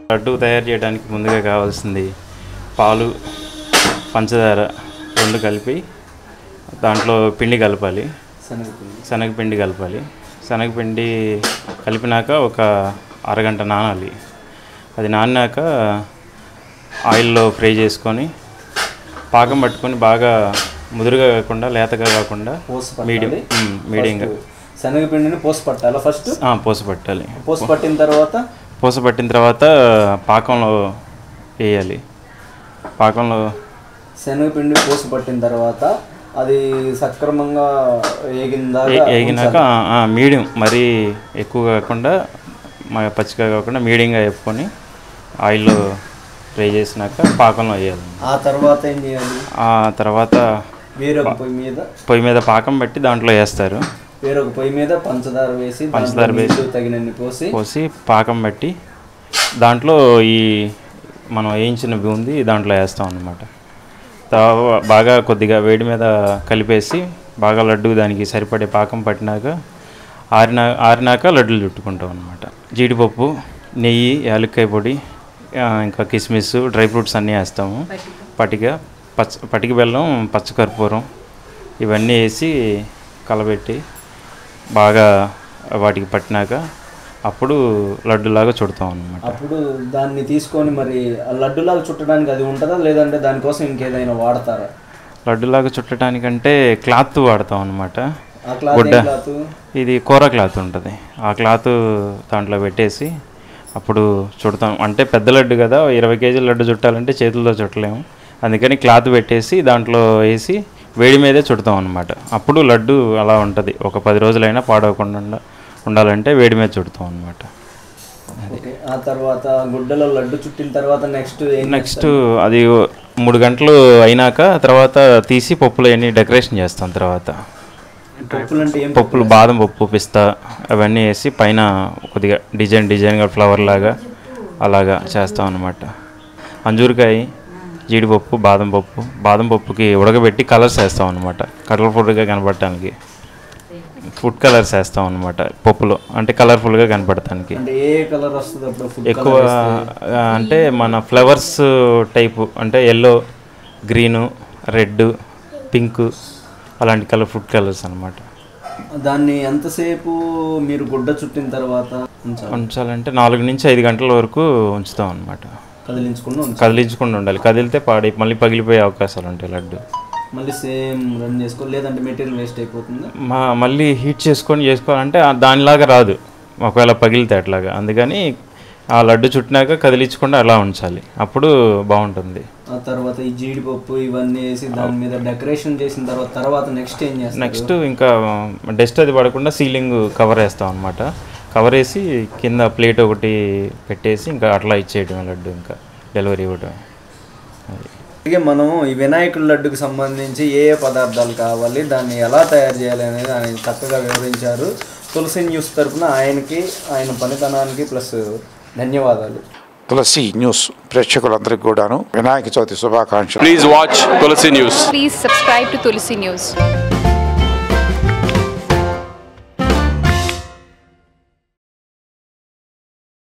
లడ్డు తయారు చేయడానికి ముందుగా కావాల్సింది పాలు పంచదార రెండు కలిపి దాంట్లో పిండి కలపాలి శనగపిండి శనగపిండి కలపాలి శనగపిండి కలిపినాక ఒక అరగంట నానాలి అది నానాక ఆయిల్లో ఫ్రై చేసుకొని పాకం పట్టుకొని బాగా ముదురుగా కాకుండా లేతగా కాకుండా పోసి మీడియం పట్టాలి మ్, మీడియంగా ఫస్ట్ శనగపిండిని పోసి పట్టాలా ఫస్ట్ ఆ, పోసి పట్టాలి పోసి పట్టిన తర్వాత పూస పట్టిన తర్వాత పాకంలో వేయాలి పాకంలో శనగపిండి పోసి పట్టిన తర్వాత అది సక్రమంగా ఏగిందా ఏ- వేగినాక ఆ, మీడియం మరీ ఎక్కువ కాకుండా మా పచ్చిగా కాకుండా మీడియంగా వేపుకొని ఆయిల్లో ఫ్రై చేసినాక పాకంలో వేయాలి ఆ తర్వాత ఏం చేయాలి ఆ తర్వాత వేరొక పొయ్యి మీద పొయ్యి మీద పాకం పెట్టి దాంట్లో వేస్తారు వేరొక పొయ్యి మీద పంచదార వేసి పంచదార దాంట్లో నీళ్లు తగినన్ని పోసి పోసి పాకం పెట్టి దాంట్లో ఈ మనం వేయించిన బూంది దాంట్లో వేస్తాం అన్నమాట తా- బాగా కొద్దిగా వేడి మీద కలిపేసి బాగా లడ్డు దానికి సరిపడే పాకం పట్టినాక ఆరినా ఆరినాక లడ్డులు చుట్టుకుంటాం అనమాట జీడిపప్పు నెయ్యి యాలక్కాయ పొడి ఆ, ఇంకా కిస్మిస్ డ్రై ఫ్రూట్స్ అన్నీ వేస్తాము పటిక పచ్చ పటిక బెల్లం పచ్చకర్పూరం ఇవన్నీ వేసి కలబెట్టి బాగా వాటికి పట్టినాక అప్పుడు లడ్డులాగా చుడతాం అనమాట అప్పుడు దాన్ని తీసుకొని మరి ఆ లడ్డులాగా చుట్టడానికి అది ఉంటుందా లేదంటే దానికోసం ఇంకేదైనా వాడతారా లడ్డులాగా చుట్టడానికంటే క్లాత్ వాడతాం అనమాట ఆ క్లాత్ గుడ్డ ఏం క్లాత్ ఇది కూర క్లాత్ ఉంటుంది ఆ క్లాత్ దాంట్లో పెట్టేసి అప్పుడు చుడతాం అంటే పెద్ద లడ్డు కదా ఇరవై కేజీల లడ్డు చుట్టాలంటే చేతులతో చుట్టలేము అందుకని క్లాత్ పెట్టేసి దాంట్లో వేసి వేడి మీదే చుడతాం అనమాట అప్పుడు లడ్డు అలా ఉంటుంది ఒక పది రోజులైనా పాడవకుండా ఉండ- ఉండాలంటే వేడి మీద చుడతాం అనమాట ఓకే ఆ తర్వాత గుడ్డలో లడ్డు చుట్టిన తర్వాత నెక్స్ట్ ఏం నెక్స్ట్ అది మూడు గంటలు అయినాక తర్వాత తీసి పప్పులు అన్ని డెకరేషన్ చేస్తాం తర్వాత పప్పులు అంటే ఏం పప్పులు బాదం పప్పు పిస్తా అవన్నీ వేసి పైన కొద్దిగా డిజైన్ డిజైన్గా ఫ్లవర్ లాగా అలాగా చేస్తాం అనమాట అంజూరకాయ జీడిపప్పు బాదం పప్పు బాదం పప్పుకి ఉడకబెట్టి కలర్స్ వేస్తాం అనమాట కలర్ఫుల్గా కనపడటానికి ఫుడ్ కలర్స్ వేస్తాం అనమాట పప్పులో అంటే కలర్ఫుల్గా కనపడటానికి అంటే ఏ కలర్ వస్తుంది అప్పుడు ఫుడ్ ఎక్కువ ఆ, అంటే మన ఫ్లవర్స్ టైపు అంటే ఎల్లో గ్రీను రెడ్ పింక్ అలాంటి కలర్ ఫుడ్ కలర్స్ అనమాట దాన్ని ఎంతసేపు మీరు గుడ్డ చుట్టిన తర్వాత ఉంచాలి ఉంచాలంటే నాలుగు నుంచి ఐదు గంటల వరకు ఉంచుతాం అనమాట కదిలించకుండా ఉంచాలి కదిలించకుండా ఉండాలి కదిలితే పాడి మళ్ళీ పగిలిపోయే అవకాశాలు ఉంటాయి లడ్డు మళ్ళీ సేమ్ రన్ చేసుకో లేదంటే మెటీరియల్ వేస్ట్ అయిపోతుంది మా మళ్ళీ హీట్ చేసుకొని చేసుకోవాలంటే ఆ దానిలాగా రాదు ఒకవేళ పగిలితే అట్లాగా అందుకని ఆ లడ్డు చుట్టినాక కదిలించకుండా అలా ఉంచాలి అప్పుడు బాగుంటుంది ఆ తర్వాత ఈ జీడిపప్పు ఇవన్నీ వేసి దాని మీద డెకరేషన్ చేసిన తర్వాత తర్వాత నెక్స్ట్ ఏం చేస్తారు నెక్స్ట్ ఇంకా డస్ట్ అది పడకుండా సీలింగ్ కవర్ వేస్తాం అనమాట కవర్ వేసి కింద ప్లేట్ ఒకటి పెట్టేసి ఇంకా అట్లా ఇచ్చేయటం లడ్డు ఇంకా డెలివరీ ఇవ్వటం అది అలాగే మనం ఈ వినాయకుడి లడ్డుకి సంబంధించి ఏ ఏ పదార్థాలు కావాలి దాన్ని ఎలా తయారు చేయాలి అనేది ఆయన చక్కగా వివరించారు తులసి న్యూస్ తరపున ఆయనకి ఆయన పనితనానికి ప్లస్ ధన్యవాదాలు తులసి న్యూస్ ప్రేక్షకులందరికీ కూడాను వినాయక చవితి శుభాకాంక్షలు Please watch Tulsi News. Please subscribe to Tulsi News.